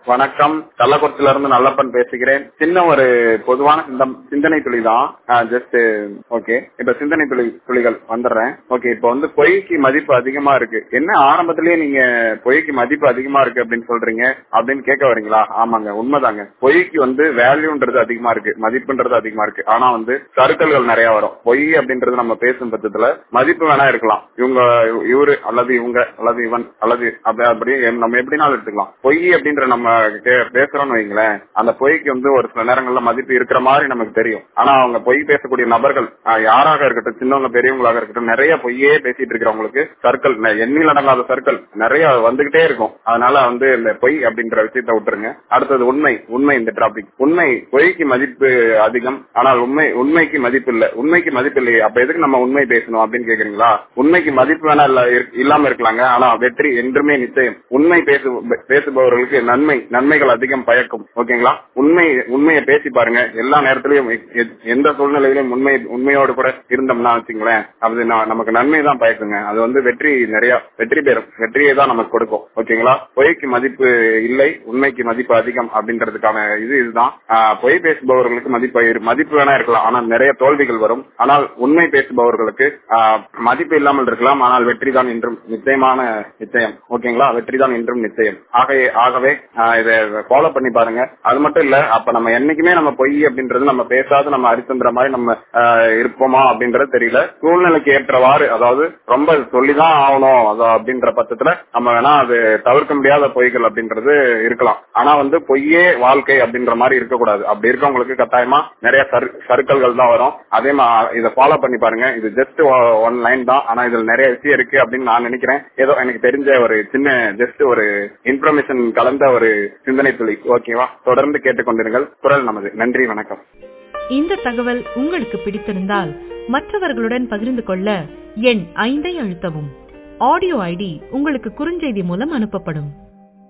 வணக்கம் கள்ளக்குறிச்சில இருந்து நல்லப்பன் பேசுகிறேன் சின்ன ஒரு பொதுவான சிந்தம் சிந்தனை துளி தான் ஜஸ்ட் ஓகே இப்ப சிந்தனை துளி துளிகள் வந்துடுறேன் ஓகே இப்ப வந்து பொய்க்கு மதிப்பு அதிகமா இருக்கு என்ன ஆரம்பத்திலேயே நீங்க பொய்க்கு மதிப்பு அதிகமா இருக்கு அப்படின்னு சொல்றீங்க அப்படின்னு கேட்க வரீங்களா ஆமாங்க உண்மைதாங்க பொய்க்கு வந்து வேல்யூன்றது அதிகமா இருக்கு மதிப்புன்றது அதிகமா இருக்கு ஆனா வந்து சறுக்கல்கள் நிறைய வரும் பொய் அப்படின்றது நம்ம பேசும் பட்சத்துல மதிப்பு வேணா இருக்கலாம் இவங்க இவரு அல்லது இவங்க அல்லது இவன் அல்லது அப்படி அப்படி நம்ம எப்படினாலும் எடுத்துக்கலாம் பொய் அப்படின்ற நம்ம கே- பேசுறோம்னு வைங்களேன் அந்த பொய்க்கு வந்து ஒரு சில நேரங்கள்ல மதிப்பு இருக்கிற மாதிரி நமக்கு தெரியும் ஆனா அவங்க பொய் பேசக்கூடிய நபர்கள் ஆஹ், யாராக இருக்கட்டும் சின்னவங்க பெரியவங்களாக இருக்கட்டும் நிறைய பொய்யே பேசிட்டு இருக்கிறவங்களுக்கு சர்க்கிள் எண்ணில் அடங்காத சர்க்கிள் நிறைய வந்துகிட்டே இருக்கும் அதனால வந்து இந்த பொய் அப்படின்ற விஷயத்தை விட்டுருங்க அடுத்தது உண்மை உண்மை இந்த டாபிக் உண்மை பொய்க்கு மதிப்பு அதிகம் ஆனால் உண்மை உண்மைக்கு மதிப்பு இல்ல உண்மைக்கு மதிப்பு இல்லையே அப்ப எதுக்கு நம்ம உண்மை பேசணும் அப்படின்னு கேக்குறீங்களா உண்மைக்கு மதிப்பு வேணா இல்ல இரு- இல்லாம இருக்கலாங்க ஆனா வெற்றி என்றுமே நிச்சயம் உண்மை பேசு பேசுபவர்களுக்கு நன்மை நன்மைகள் அதிகம் பயக்கும் ஓகேங்களா உண்மை உண்மையை பேசி பாருங்க எல்லா நேரத்திலயும் எ- எ- எந்த சூழ்நிலையிலும் உண்மை உண்மையோடு கூட இருந்தோம்னா வச்சுங்களேன் அது ந- நமக்கு நன்மை தான் பயக்குங்க அது வந்து வெற்றி நிறைய வெற்றி பெறும் வெற்றியை தான் நமக்கு கொடுக்கும் ஓகேங்களா பொய்க்கு மதிப்பு இல்லை உண்மைக்கு மதிப்பு அதிகம் அப்படின்றதுக்கான இது இதுதான் ஆஹ், பொய் பேசுபவர்களுக்கு மதிப்பு இரு- மதிப்பு வேணா இருக்கலாம் ஆனால் நிறைய தோல்விகள் வரும் ஆனால் உண்மை பேசுபவர்களுக்கு ஆஹ், மதிப்பு இல்லாமல் இருக்கலாம் ஆனால் வெற்றி தான் என்றும் நிச்சயமான நிச்சயம் ஓகேங்களா வெற்றி தான் என்றும் நிச்சயம் ஆகவே ஆகவே ஆஹ், இதை ஃபாலோ பண்ணி பாருங்க அது மட்டும் இல்ல அப்ப நம்ம என்னைக்குமே நம்ம பொய் அப்படின்றது நம்ம பேசாத நம்ம அரிசந்திர மாதிரி நம்ம ஆஹ், இருப்போமா அப்படின்றது தெரியல சூழ்நிலைக்கு ஏற்றவாறு அதாவது ரொம்ப சொல்லிதான் ஆகணும் அது அப்படின்ற பட்சத்துல நம்ம வேணா அது தவிர்க்க முடியாத பொய்கள் அப்படின்றது இருக்கலாம் ஆனா வந்து பொய்யே வாழ்க்கை அப்படின்ற மாதிரி இருக்கக்கூடாது அப்படி இருக்கவங்களுக்கு கட்டாயமா நிறைய சறு- சறுக்கல்கள் தான் வரும் அதே மா இதை ஃபாலோ பண்ணி பாருங்க இது ஜஸ்ட் ஒன் லைன் தான் ஆனா இதுல நிறைய விஷயம் இருக்கு அப்படின்னு நான் நினைக்கிறேன் ஏதோ எனக்கு தெரிஞ்ச ஒரு சின்ன ஜஸ்ட் ஒரு இன்ஃபர்மேஷன் கலந்த ஒரு சிந்தனை துளி ஓகேவா தொடர்ந்து கேட்டுக்கொண்டிருங்கள் குரல் நமது நன்றி வணக்கம் இந்த தகவல் உங்களுக்கு பிடித்திருந்தால் மற்றவர்களுடன் பகிர்ந்து கொள்ள எண் ஐந்தை அழுத்தவும் ஆடியோ ஐடி உங்களுக்கு குறுஞ்செய்தி மூலம் அனுப்பப்படும்